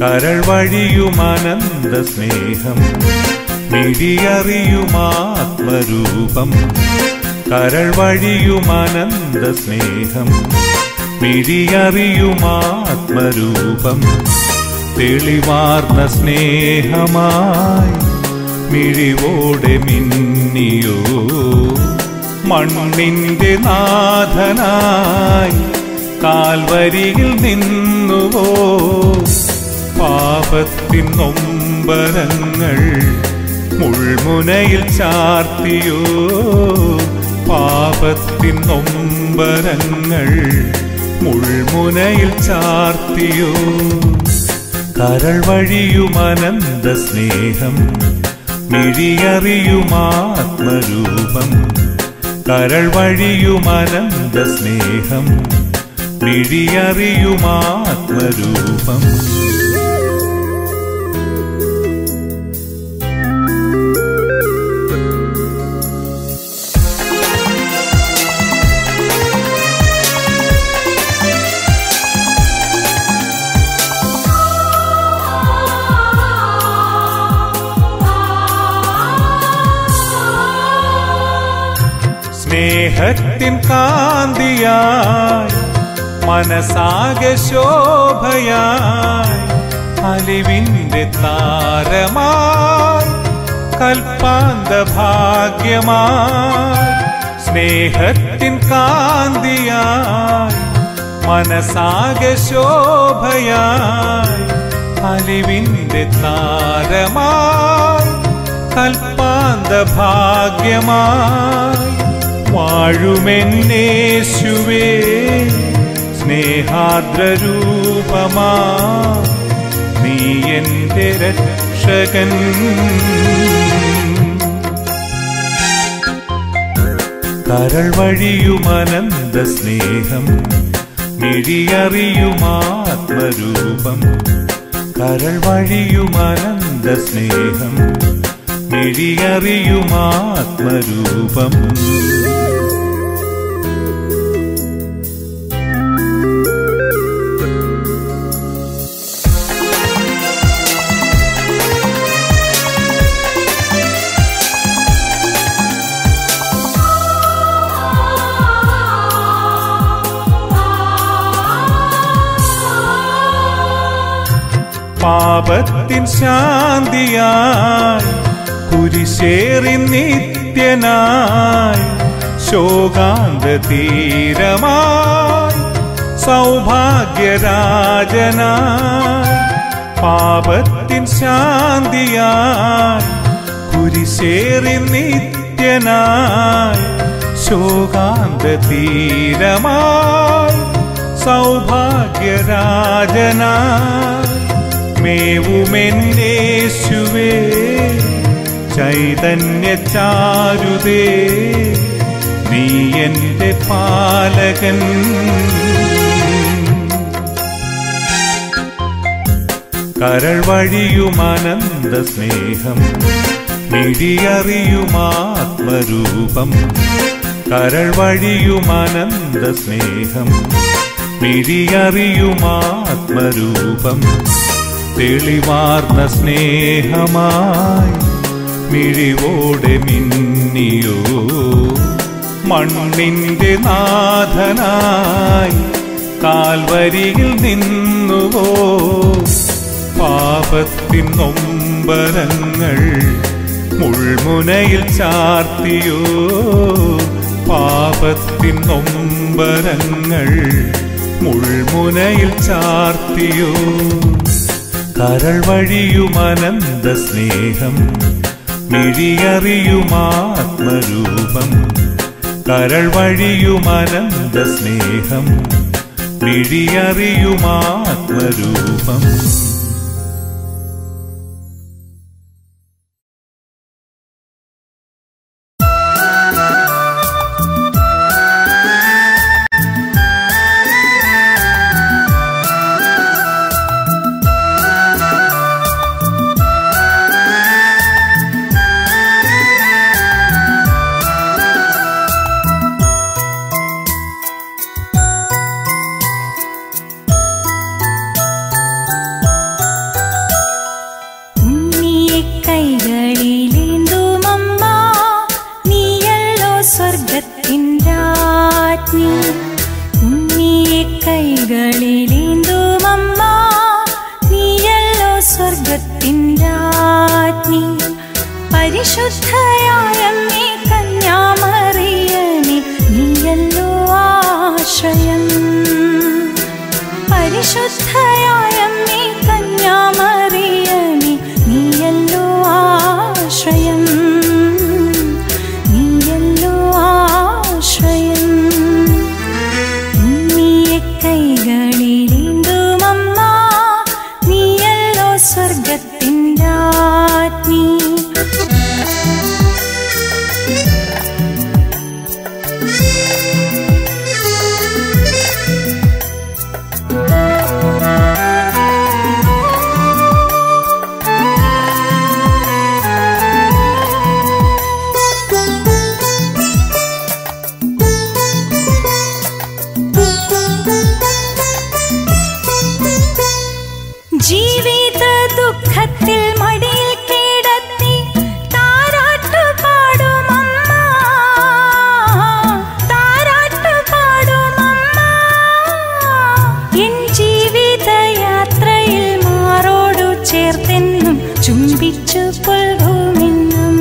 കരൾ വഴിയുമനന്ത സ്നേഹം മിഴിയറിയുമാത്മരൂപം കരൾ വഴിയുമനന്ത സ്നേഹം മിഴിയറിയുമാത്മരൂപം തെളിവാർന്ന സ്നേഹമായി മിഴിവോടെ മിന്നിയോ മണ്ണിന്റെ നാഥനായി കാൽവരിയിൽ നിന്നുവോ പാപത്തിൻ നൊമ്പരങ്ങൾ മുൾമുനയിൽ ചാർത്തിയോ പാപത്തിൻ നൊമ്പരങ്ങൾ മുൾമുനയിൽ ചാർത്തിയോ കരൾ വഴിയുമനന്ത സ്നേഹം മിഴിയറിയുമാത്മരൂപം കരൾ വഴിയുമനന്ത സ്നേഹം മിഴിയറിയുമാത്മരൂപം സ്നേഹത്തിൻ കാന്തിയായി മനസാകെ ശോഭയായി അലിവിന്റെ താരമായി കൽപ്പാന്ത ഭാഗ്യമായി സ്നേഹത്തിൻ കാന്തിയായി മനസാകെ ശോഭയായി അലിവിന്റെ താരമായി കൽപ്പാന്ത ഭാഗ്യമായി വാഴുമെന്നേശുവേ സ്നേഹാദ്രരൂപമാ നീ എന്റെ രക്ഷകൻ കരൾ വഴിയുമനന്ത സ്നേഹം മിഴിയറിയുമാത്മരൂപം കരൾ വഴിയുമനന്ത സ്നേഹം മിഴിയറിയുമാത്മരൂപം പാപത്തിൻ ശാന്തിയായി കുരിശേറി നിത്യനായി ശോകാന്ത തീരമായി സൗഭാഗ്യരാജനായി പാപത്തിൻ ശാന്തിയായി കുരിശേറി നിത്യനായി ശോകാന്ത തീരമായി സൗഭാഗ്യരാജനായി മേവുമെന്നേശുവേ ചൈതന്യ ചാരുതേ നീ എന്റെ പാലകൻ കരൾ വഴിയുമനന്ത സ്നേഹം മിഴിയറിയുമാത്മരൂപം കരൾ വഴിയുമനന്ത സ്നേഹം മിഴിയറിയുമാത്മരൂപം തെളിവാർന്ന സ്നേഹമായി മിഴിവോടെ മിന്നിയോ മണ്ണിന്റെ നാഥനായി കാൽവരിയിൽ നിന്നുവോ പാപത്തിൻ നൊമ്പരങ്ങൾ മുൾമുനയിൽ ചാർത്തിയോ പാപത്തിൻ നൊമ്പരങ്ങൾ മുൾമുനയിൽ ചാർത്തിയോ കരൾ വഴിയുമനന്ത സ്നേഹം മിഴിയറിയുമാത്മരൂപം കരൾ വഴിയുമനന്ത സ്നേഹം മിഴിയറിയുമാത്മരൂപം രാജ്ഞി ഉണ്ണിയെ കൈകളിലേന്തുമമ്മ നീയല്ലോ സ്വർഗത്തിൻ രാജ്ഞി പരിശുദ്ധയായ നീ കന്യാമറിയമേ നീയല്ലോ ആശ്രയം പരിശുദ്ധയായ നീ കന്യാമറിയമേ നീയല്ലോ ആശ്രയം നീയല്ലോ ആശ്രയം ഉണ്ണിയെ കൈകളിലേന്തുമമ്മ നീയല്ലോ സ്വർഗത്തിൻ രാജ്ഞി ജീവിത ദുഃഖത്തിൽ മടിയിൽ കിടത്തി താരാട്ടു പാടുമമ്മ താരാട്ടു പാടുമമ്മ എൻ ജീവിത യാത്രയിൽ മാറോടു ചേർത്തെന്നും ചുംബിച്ചു പുൽഭൂമിന്നും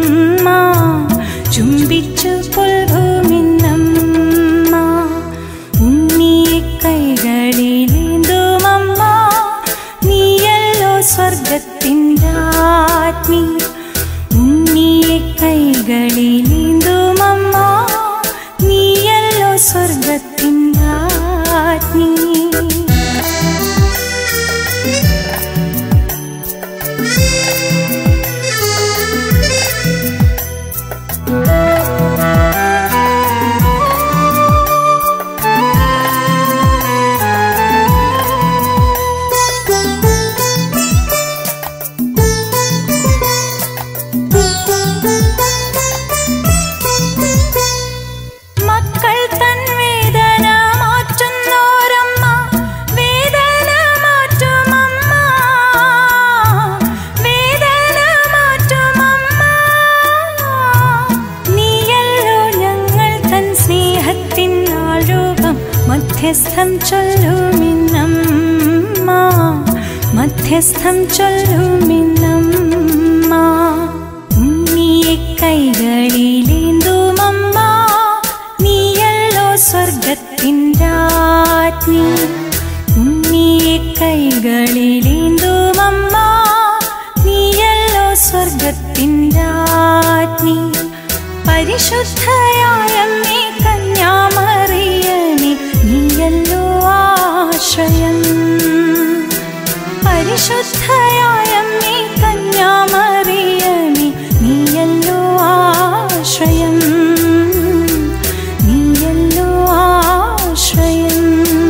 ചുംബിച്ചു പുൽഭൂമിന്നമ്മ ഉണ്ണിയെ കൈകളിലേന്തുമമ്മ നീയല്ലോ സ്വർഗത്തിൻ രാജ്ഞി ഉണ്ണിയെ കൈകളിലേന്തുമമ്മ നീയല്ലോ സ്വർഗത്തിൻ രാജ്ഞി മക്കൾ തൻ വേദന മാറ്റുന്നോരമ്മ വേദന മാറ്റുമമ്മ വേദന മാറ്റുമമ്മ നീയല്ലോ ഞങ്ങൾ തൻ സ്നേഹത്തിൻ ആരൂപം മധ്യസ്ഥം ചൊല്ലുമിന്നമ്മ മധ്യസ്ഥം ചൊല്ലുമിന്നമ്മ ഉണ്ണിയെ കൈകളിലേന്തുമമ്മ നീയല്ലോ സ്വർഗത്തിൻ രാജ്ഞി ഉണ്ണിയെ കൈകളിലേന്തുമമ്മ നീയല്ലോ സ്വർഗത്തിൻ രാജ്ഞി പരിശുദ്ധയായ നീ കന്യാമറിയമേ നീയല്ലോ ആശ്രയം പരിശുദ്ധയായ നീ കന്യാമറിയമേ നീയല്ലോ ആശ്രയം നീയല്ലോ ആശ്രയം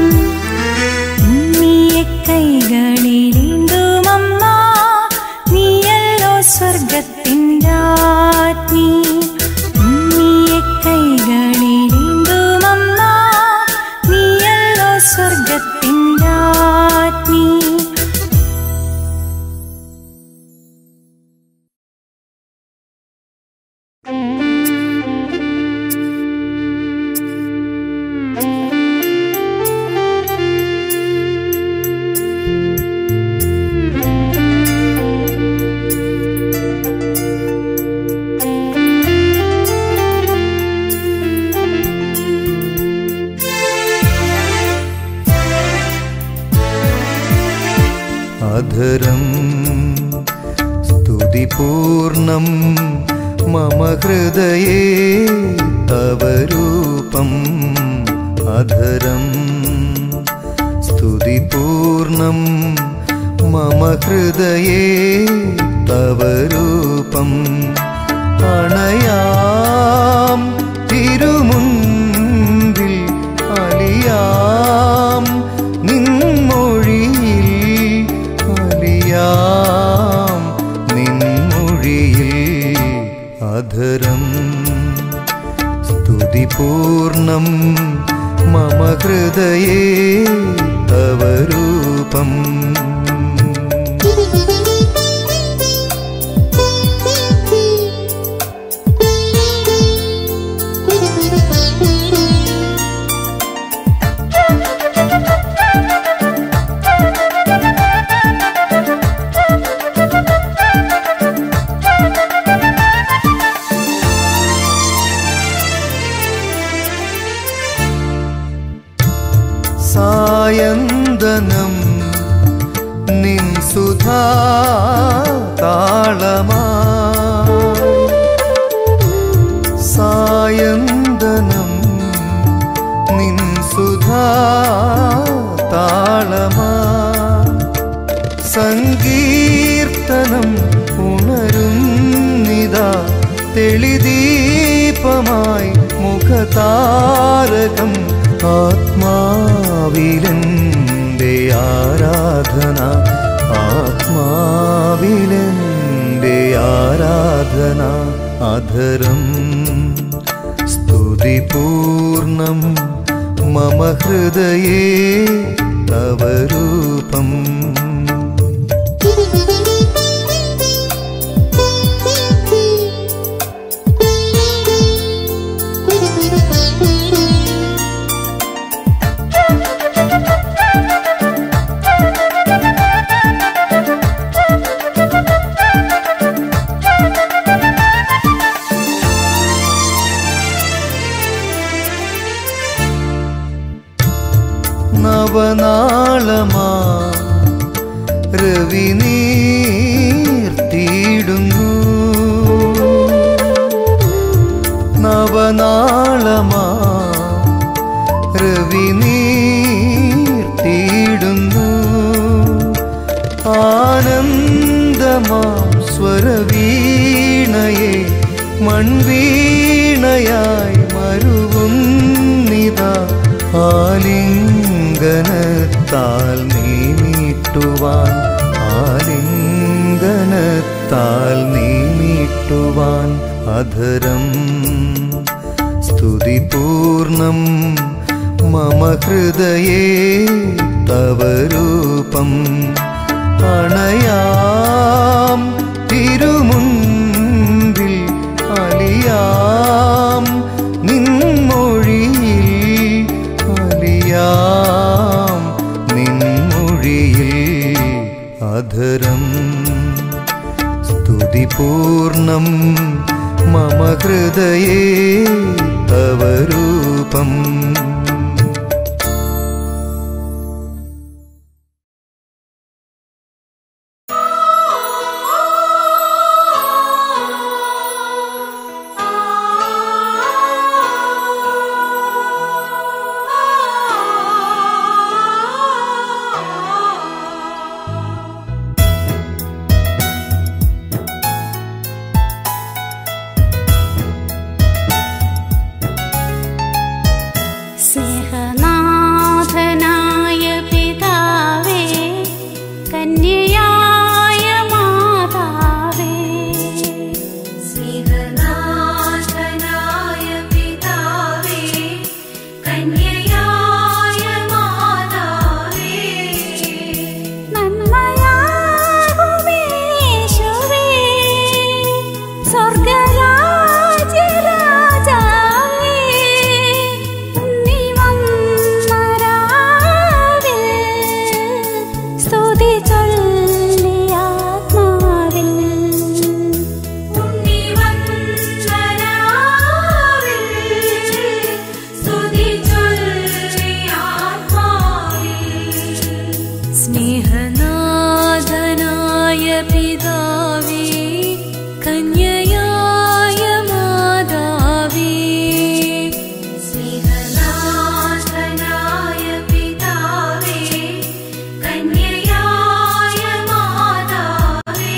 ഉണ്ണിയെ കൈകളിലേന്തുമമ്മ നീയല്ലോ സ്വർഗത്തിൻ രാജ്ഞി ഉണ്ണിയെ കൈകളിലേന്തുമമ്മ നീയല്ലോ സ്വർഗത്തിൻ രാജ്ഞി അധരം സ്തുതിപൂർണം മമ ഹൃദയേ തവ രൂപം അധരം സ്തുതിപൂർണം മമ ഹൃദയേ തവ രൂപം അണയാം തിരുമുൻപിൽ അലിയാം നിൻമൊഴിയിൽ അലിയാം നിൻമൊഴിയിൽ അധരം സ്തുതിപൂർണം മമ ഹൃദയേ തവ രൂപം Thank you. സായന്തനം നിൻ സുധാ താളമാ സായന്തനം നിൻ സുധാ താളമാ സങ്കീർത്തനം ഉണരുന്നിതാ തെളിദീപമായി മുഖതാരകം ആത്മാവിലെൻ്റെ ആരാധന ആത്മാവിലെൻ്റെ ആരാധന അധരം സ്തുതിപൂർണം മമ ഹൃദയേ തവ രൂപം നവനാളമാ രവി നീർത്തിയിടുന്നു നവനാളമാ രവി നീർത്തിയിടുന്നു ആനന്ദമാം സ്വരവീണയെ മൺവീണയായി മരുവുന്നിതാ ആലിംഗനത്താൽ നീ നീട്ടുവാൻ ആലിംഗനത്താൽ നീ നീട്ടുവാൻ അധരം സ്തുതിപൂർണം മമ ഹൃദയേ തവ രൂപം അണയാം തിരുമുൻപിൽ അലിയാം നിൻമൊഴിയിൽ അലിയാം നിൻമൊഴിയിൽ അധരം സ്തുതിപൂർണം മമ ഹൃദയേ തവ രൂപം സ്നേഹനാഥനായ പിതാവേ കന്യയായ മാതാവേ സ്നേഹനാഥനായ പിതാവേ കന്യയായ മാതാവേ നന്മയാകുമേശുവേ സ്വർഗരാജരാജാവേ ഉണ്ണിവന്മരാവിൽ സ്തുതി ചൊല്ലിയാത്മാവിൽ ഉണ്ണിവന്മരാവിൽ സ്തുതി ചൊല്ലിയാത്മാവിൽ സ്നേഹനാഥനായ പിതാവേ കന്യയായ മാതാവേ സ്നേഹനാഥനായ പിതാവേ കന്യയായ മാതാവേ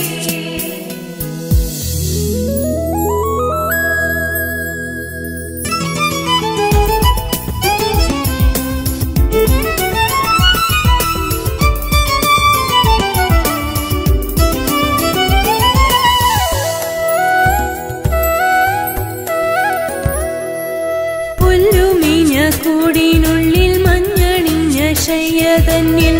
പുല്ലുമിഞ്ഞ കൂടിനുള്ളിൽ മഞ്ഞണിഞ്ഞ ശയ്യ തന്നിൽ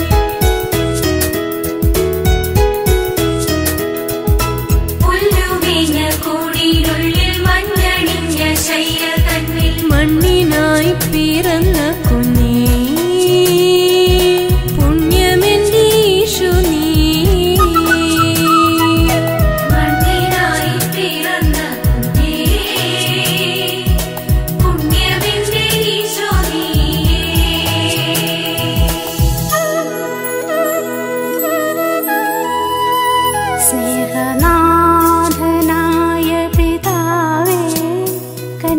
പുല്ലുമിഞ്ഞ കൂടിനുള്ളിൽ മഞ്ഞണിഞ്ഞ ശയ്യ തന്നിൽ മണ്ണിനായി പിറന്ന കുഞ്ഞേ പുണ്യമെന്റെ ഈശു നീ മണ്ണിനായി പിറന്ന കുഞ്ഞേ പുണ്യമെന്റെ ഈശോ നീയേ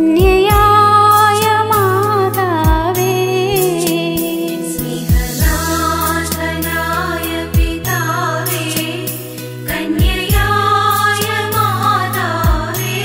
കന്യയായ മാതാവേ സ്നേഹനാഥനായ പിതാവേ കന്യയായ മാതാവേ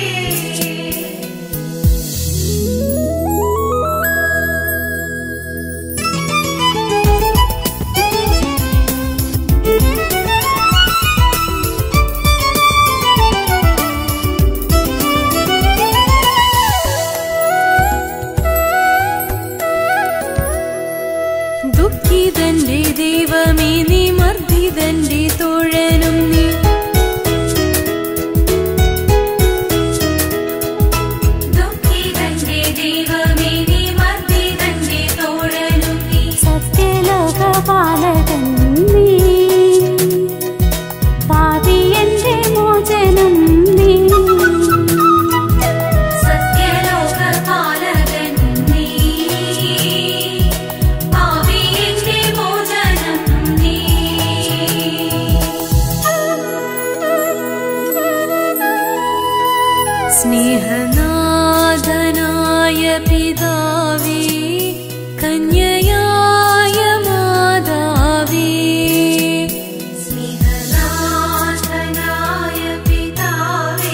ദുഃഖിതന്റെ ദൈവമേ നീ മർദ്ദിതന്റെ തോഴനും നീ ദുഃഖിതന്റെ ദൈവമേ നീ മർദ്ദിതന്റെ തോഴനും നീ സത്യലോകപാലകൻ നീ പാപിയന്റെ മോചനം നീ സത്യലോകപാലകൻ നീ പാപിയന്റെ മോചനം നീ സ്നേഹനാഥനായ പിതാവേ കന്യയായ മാതാവേ സ്നേഹനാഥനായ പിതാവേ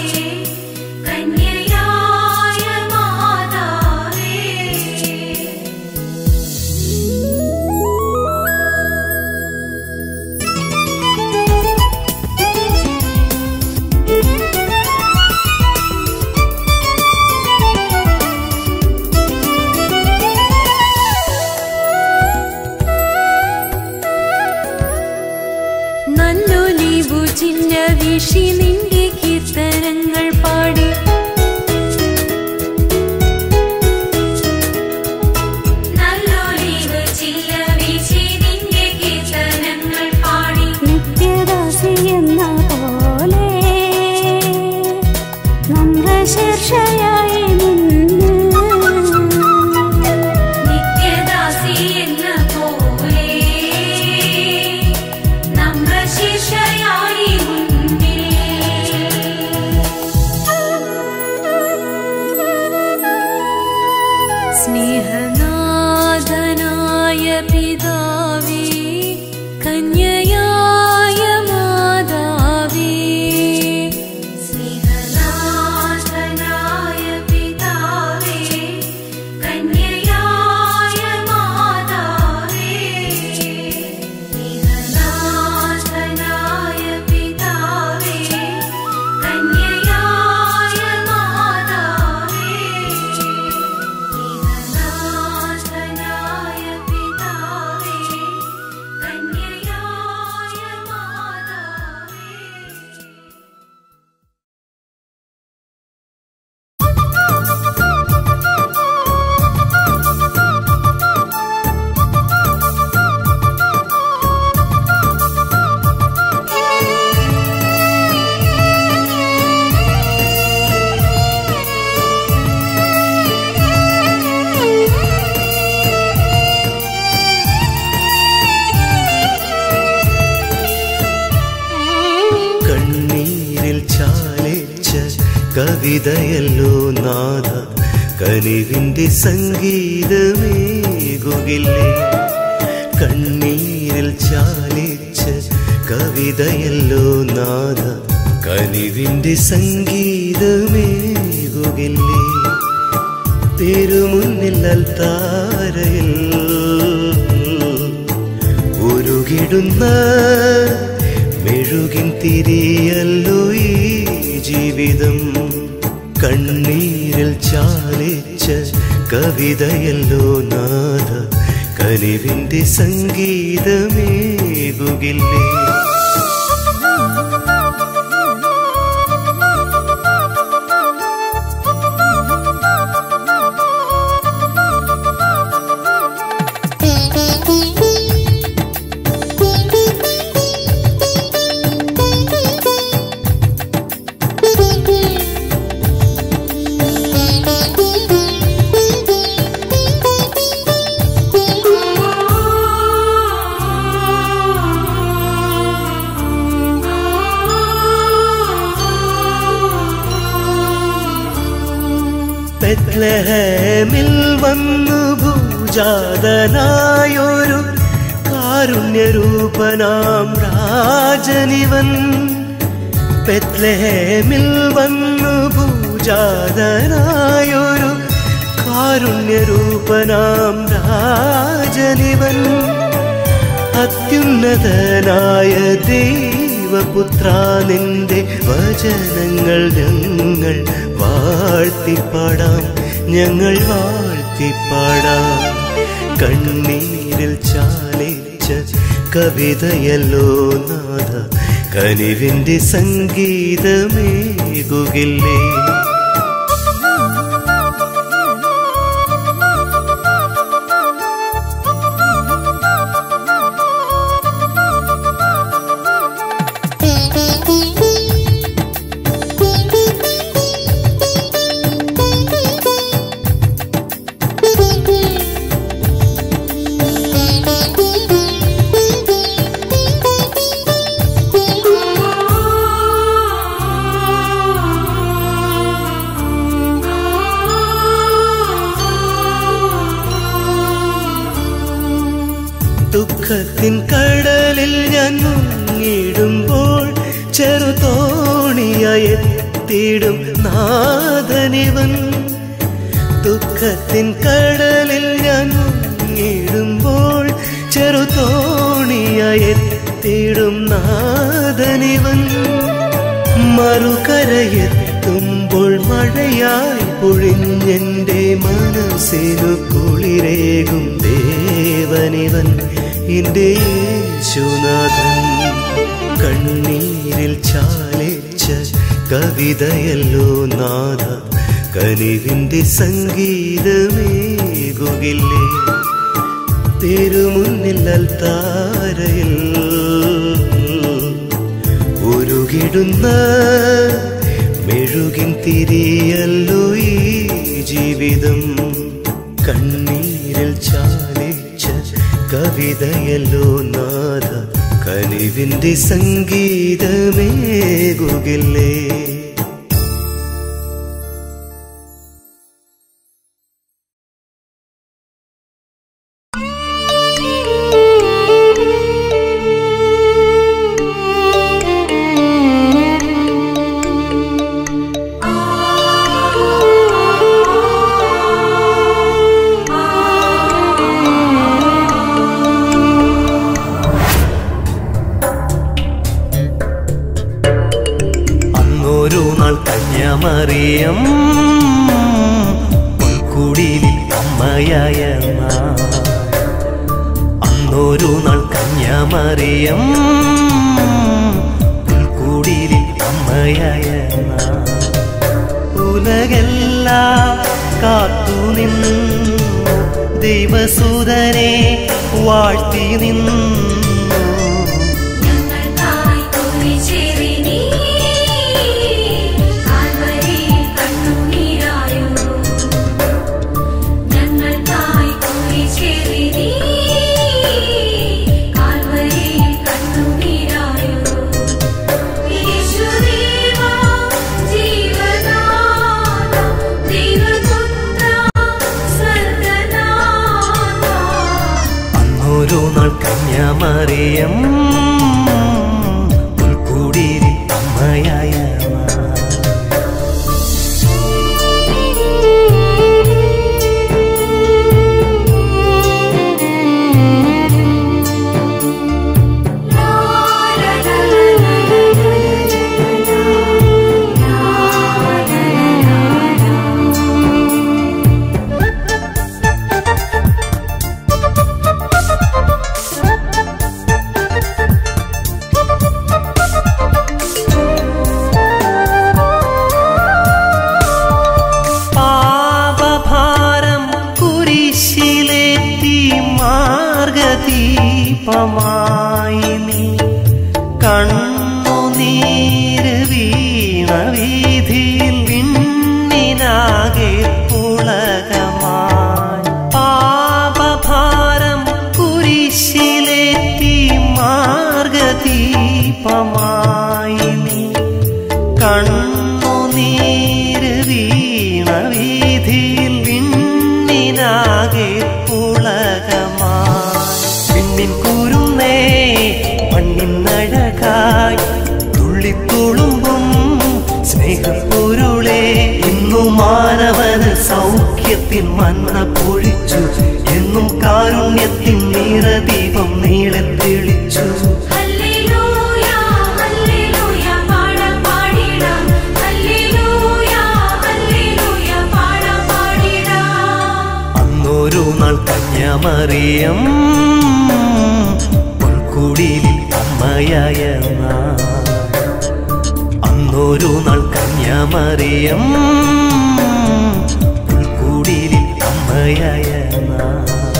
കന്യയായ മാതാവേ നല്ലൊലിവു ചിന്ന വീശി നിന്റെ കീർത്തനങ്ങൾ പാടി നല്ലൊലിവു ചിന്ന വീശി നിന്റെ കീർത്തനങ്ങൾ പാടി നിത്യദാസി എന്ന പോലെ നമ്രശീർഷയായി നിന്ന് നിത്യദാസി എന്ന പോലെ നമ്മുടെ ശിഷ്യയായി മുന്നിൽ സ്നേഹനാഥനായ പിതാവേ കന്യയായ മാതാവേ സ്നേഹനാഥനായ പിതാവേ കന്യയായ മാതാവേ സ്നേഹനാഥനായ പിതാവേ കന്യയായ മാതാവേ സ്നേഹനാഥനായ പിതാവേ കന്യയായ മാതാവേ കണ്ണീരിൽ ചാലിച്ച കവിതയല്ലോ നാഥ കനിവിന്റെ സംഗീതമേകുകില്ലേ കണ്ണീരിൽ ചാലിച്ച കവിതയല്ലോ നാഥ കനിവിന്റെ സംഗീതമേകുകില്ലേ തിരുമുന്നിൽ അൽത്താരയിൽ ഉരുകിടുന്ന മെഴുകിൻ തിരിയല്ലോ ഈ ജീവിതം കണ്ണീരിൽ ചാലിച്ച കവിതയല്ലോ നാഥ കനിവിന്റെ സംഗീതമേകുകില്ലേ ആ ബത്ലഹേമിൽ വന്നു ഭൂജാതനായൊരു കാരുണ്യരൂപനാം രാജനിവൻ ബത്ലഹേമിൽ വന്നു ഭൂജാതനായൊരു കാരുണ്യരൂപനാം രാജനിവൻ അത്യുന്നതനായ ദൈവപുത്ര നിന്റെ വചനങ്ങൾ ഞങ്ങൾ വാഴ്ത്തിപ്പാടാം ഞങ്ങൾ വാഴ്ത്തിപ്പാടാം കണ്ണീരിൽ ചാലിച്ച കവിതയല്ലോ നാഥ കനിവിന്റെ സംഗീതമേകുകില്ലേ ദുഃഖത്തിൻ കടലിൽ ഞാൻ മുങ്ങിടുമ്പോൾ ചെറുതോണിയായി എത്തിയിടും നാഥനിവൻ ദുഃഖത്തിൻ കടലിൽ ഞാൻ മുങ്ങിടുമ്പോൾ ചെറുതോണിയായി എത്തിയിടും നാഥനിവൻ മറുകരയെത്തുമ്പോൾ മഴയായി പൊഴിഞ്ഞെന്റെ മനസ്സിനു കുളിരേകും ദേവനിവൻ എന്റെ യേശുനാഥൻ കണ്ണീരിൽ ചാലിച്ച കവിതയല്ലോ നാഥ കനിവിന്റെ സംഗീതമേകുകില്ലേ തിരുമുന്നിൽ അൽത്താരയിൽ ഉരുകിടുന്ന മെഴുകിൻ തിരിയല്ലോ ഈ ജീവിതം കണ്ണീരിൽ ചാലിച്ച കവിതയല്ലോ നാഥ കനിവിന്റെ സംഗീതമേകുകില്ലേ അന്നൊരു നാൾ കന്യാമറിയം പൊൽക്കുടിയിൽ അമ്മയായ നാൾ. അന്നൊരു നാൾ കന്യാമറിയം പുൽക്കുടിയിൽ അമ്മയായ നാൾ. ഉലകെല്ലാം കാത്തുനിന്നു ദൈവസൂതനെ വാഴ്ത്തി നിന്നു ഞങ്ങൾക്കായി കുരിശേറി നീ കാൽവരിയിൽ കണ്ണുനീരായോ ഞങ്ങൾക്കായി കുരിശേറി നീ കാൽവരിയിൽ കണ്ണുനീരായോ യേശുദേവാ ജീവനാഥ ദൈവപുത്ര സ്വർഗ്ഗനാഥ അന്നൊരു നാൾ കന്യാമറിയം പുൽക്കൂടിയിൽ അമ്മയായ നാൾ. പാപഭാരം കുരിശിലേറ്റി മാർഗദീപമായി നീ കണ്ണുനീര് വീണ വീതിയിൽ വിണ്ണിനാകെ പുളകമായി പാപഭാരം കുരിശിലേറ്റി മാർഗദീപമായി നീ കണ്ണുനീര് വീണ വീതിയിൽ സൗഖ്യത്തിൻ മന്ന പൊഴിച്ചു എന്നും കാരുണ്യത്തിൻ നീറദീപം നീളെ തെളിച്ചു ഹല്ലേലൂയ ഹല്ലേലൂയ പാടാം പാടിടാം ഹല്ലേലൂയ ഹല്ലേലൂയ പാടാം പാടിടാം അന്നൊരു നാൾ കന്യാമറിയം പൊൻകുടിലിൽ അമ്മയായ നാൾ. അന്നൊരു നാൾ കന്യാമറിയം പുൽക്കുടിലിൽ അമ്മയായ നാൾ.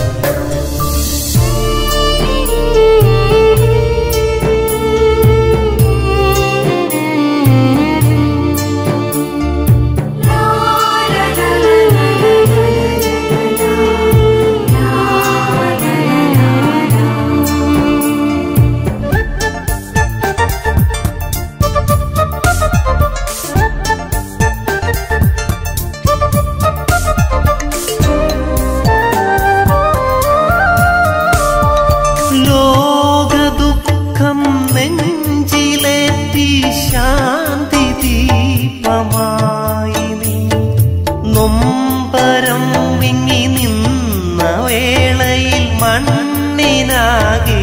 ലോകദുഃഖം നെഞ്ചിലേറ്റി ശാന്തി ദീപമായി നീ നൊമ്പരം വിങ്ങി നിന്ന വേളയിൽ മണ്ണിനാകെ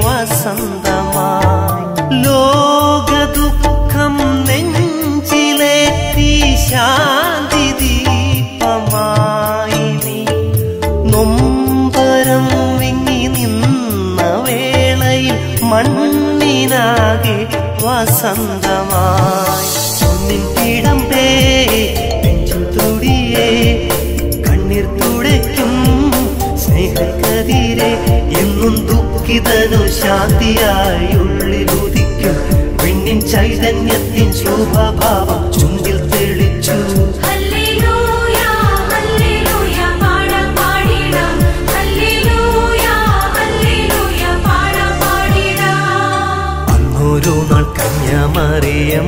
വസന്തമായി ലോകദുഃഖം നെഞ്ചിലേറ്റി ശാന്തി ദീപമായി നീ നൊമ്പരം വിങ്ങി നിന്ന വേളയിൽ മണ്ണിനാകെ വസന്തമായി ഒന്നിൻ കിടമ്പേ നെഞ്ചു തുടിയേ കണ്ണീർ തുടയ്ക്കും സ്നേഹക്കതിരെ എന്നും ദുഃഖിതനു ശാന്തിയായി ഉള്ളിലുദിക്കും പെണ്ണിൻ ചൈതന്യത്തിൻ ശോഭഭാവം ചുണ്ടിൽ തെളിച്ചു ഹല്ലേലൂയ ഹല്ലേലൂയ പാടാം പാടിടാം ഹല്ലേലൂയ ഹല്ലേലൂയ പാടാം പാടിടാം അന്നൊരു നാൾ കന്യാമറിയം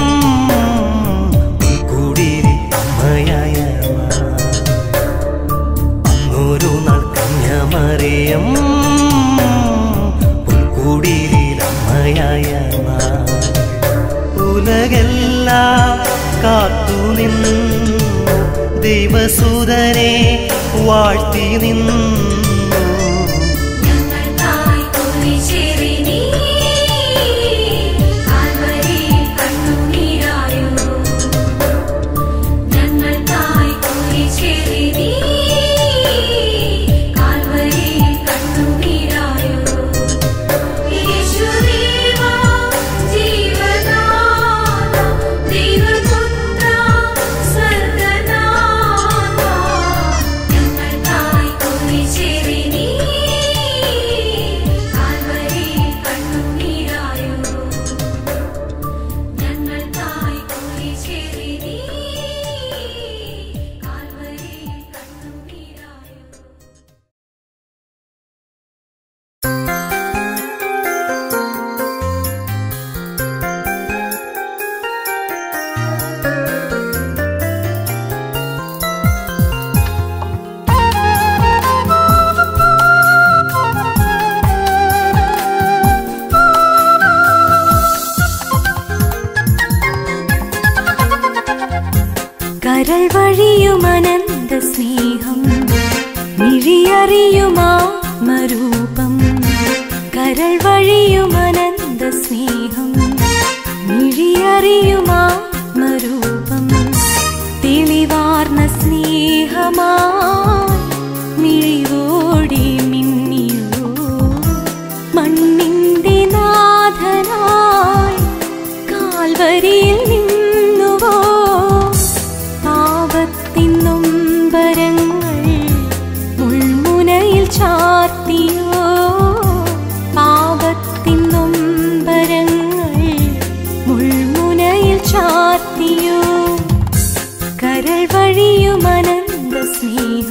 കൂടിയിൽ അമ്മയായ നാൾ. അന്നൊരു നാൾ കന്യാമറിയം പുൽക്കൂടിയിൽ അമ്മയായ നാൾ. ഉലകെല്ലാം കാത്തുനിന്നു ദൈവസുതനെ വാഴ്ത്തി നിന്നു ഞങ്ങൾക്കായി കുരിശേറി നീ കാൽവരിയിൽ കണ്ണുനീരായോ ഞങ്ങൾക്കായി കുരിശേറി നീ കാൽവരിയിൽ കണ്ണുനീരായോ യേശുദേവാ ജീവനാഥ ദൈവപുത്ര സ്വർഗ്ഗനാഥ ഞങ്ങൾക്കായി കുരിശേറി നീ കാൽവരിയിൽ കണ്ണുനീരായോ ഞങ്ങൾക്കായി കുരിശേറി നീ കാൽവരിയിൽ കണ്ണുനീരായോ കരൾ വഴിയുമനന്ത സ്നേഹം മിഴിയറിയുമാത്മരൂപം കരൾ വഴിയുമനന്ത സ്നേഹം മിഴിയറിയുമാത്മരൂപം തെളിവാർന്ന സ്നേഹമായി മിഴിവോടി മിന്നിയോ മണ്ണിന്റെ നാഥനായി കാൽവരിയിൽ നിന്നുവോ പാപത്തിൻ നൊമ്പരങ്ങൾ മുൾമുനയിൽ ചാർത്തിയോ പാപത്തിൻ നൊമ്പരങ്ങൾ മുൾമുനയിൽ ചാർത്തിയോ കരൾ വഴിയുമനന്ത സ്നേഹം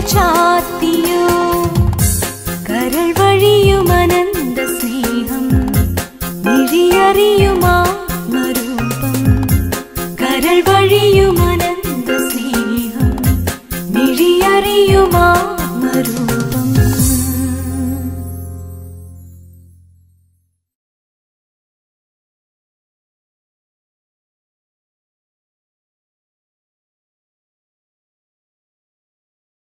ചാരി